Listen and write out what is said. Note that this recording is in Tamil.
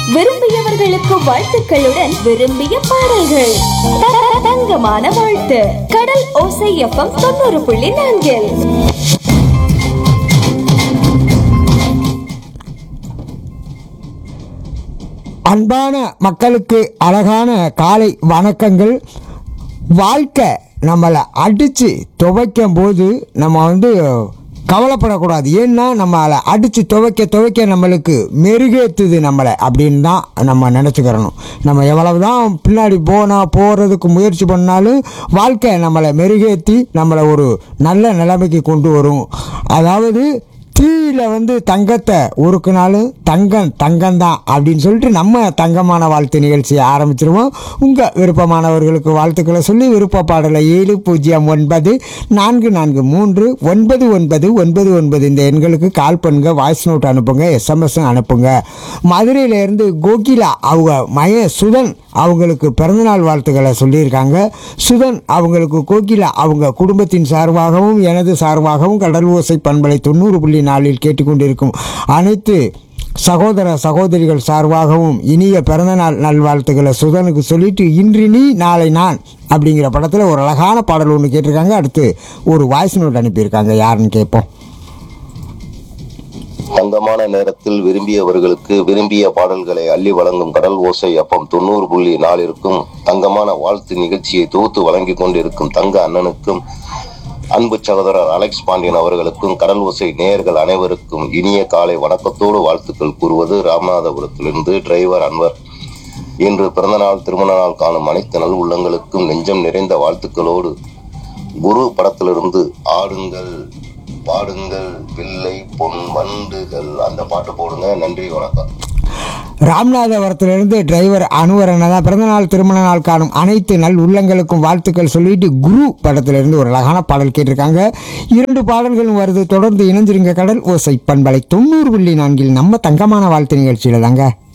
விரும்பியவர்களுக்கு வாழ்த்துக்களுடன் விரும்பிய பாடல்கள் த- த- தங்கமான வாழ்த்து கடல் ஓசை எஃப்எம் தொண்ணூறு புள்ளி நான்கில் அன்பான மக்களுக்கு அழகான காலை வணக்கங்கள் வாழ்க்கை நம்மளை அடித்து துவைக்கும் போது நம்ம வந்து கவலைப்படக்கூடாது ஏன்னா நம்மளை அடித்து துவைக்க துவைக்க நம்மளுக்கு மெருகேற்றுது நம்மளை அப்படின்னு தான் நம்ம நினச்சிக்கிறணும் நம்ம எவ்வளவு தான் பின்னாடி போனால் போகிறதுக்கு முயற்சி பண்ணாலும் வாழ்க்கை நம்மளை மெருகேற்றி நம்மளை ஒரு நல்ல நிலைமைக்கு கொண்டு வரும் அதாவது தீயில வந்து தங்கத்தை உருக்குனாலும் தங்கம் தங்கம்தான் அப்படின்னு சொல்லிட்டு நம்ம தங்கமான வாழ்த்து நிகழ்ச்சியை ஆரம்பிச்சிருவோம் உங்கள் விருப்பமானவர்களுக்கு வாழ்த்துக்களை சொல்லி விருப்ப பாடலை ஏழு பூஜ்ஜியம் ஒன்பது நான்கு நான்கு மூன்று ஒன்பது ஒன்பது ஒன்பது ஒன்பது இந்த எண்களுக்கு கால் பண்ணுங்க வாய்ஸ் நோட் அனுப்புங்க எஸ்எம்எஸ் அனுப்புங்க மதுரையிலேருந்து கோகிலா அவங்க மய சுதன் அவங்களுக்கு பிறந்தநாள் வாழ்த்துக்களை சொல்லியிருக்காங்க சுதன் அவங்களுக்கு கோகிலா அவங்க குடும்பத்தின் சார்பாகவும் எனது சார்பாகவும் கடல் ஓசை பண்பலை தொண்ணூறு புள்ளி நாலில் கேட்டுக்கொண்டிருக்கும் அனைத்து சகோதர சகோதரிகள் சார்பாகவும் இனிய பிறந்தநாள் நல்வாழ்த்துக்களை சுதனுக்கு சொல்லிட்டு இன்று நீ நாளை நான் அப்படிங்கிற படத்தில் ஒரு அழகான பாடல் ஒன்று கேட்டிருக்காங்க அடுத்து ஒரு வாய்ஸ் நோட் அனுப்பியிருக்காங்க யாருன்னு கேட்போம் தங்கமான நேரத்தில் விரும்பியவர்களுக்கு விரும்பிய பாடல்களை அள்ளி வழங்கும் கடல் ஓசை அப்பம் தொண்ணூறு புள்ளி நாலிற்கும் தங்கமான வாழ்த்து நிகழ்ச்சியை தொகுத்து வழங்கிக் கொண்டிருக்கும் தங்க அண்ணனுக்கும் அன்பு சகோதரர் அலெக்ஸ் பாண்டியன் அவர்களுக்கும் கடல் ஓசை நேயர்கள் அனைவருக்கும் இனிய காலை வணக்கத்தோடு வாழ்த்துக்கள் கூறுவது ராமநாதபுரத்திலிருந்து டிரைவர் அன்வர் இன்று பிறந்தநாள் திருமண நாள் காணும் அனைத்து நல் உள்ளங்களுக்கும் நெஞ்சம் நிறைந்த வாழ்த்துக்களோடு குரு படத்திலிருந்து ஆடுங்கள் பாடுங்கள் பிள்ளை பொன் வண்டுகள் அந்த பாட்டு போடுங்க நன்றி வணக்கம் ராமநாதபுரத்திலிருந்து டிரைவர் அனுவரனை தான் பிறந்தநாள் திருமண நாள் காணும் அனைத்து நல் உள்ளங்களுக்கும் வாழ்த்துக்கள் சொல்லிட்டு குரு படத்திலிருந்து ஒரு அழகான பாடல் கேட்டிருக்காங்க இரண்டு பாடல்களும் வருது தொடர்ந்து இணைஞ்சிருங்க கடல் ஓசை பண்பலை தொண்ணூறு புள்ளி நான்கில் நம்ம தங்கமான வாழ்த்து நிகழ்ச்சியில் தாங்க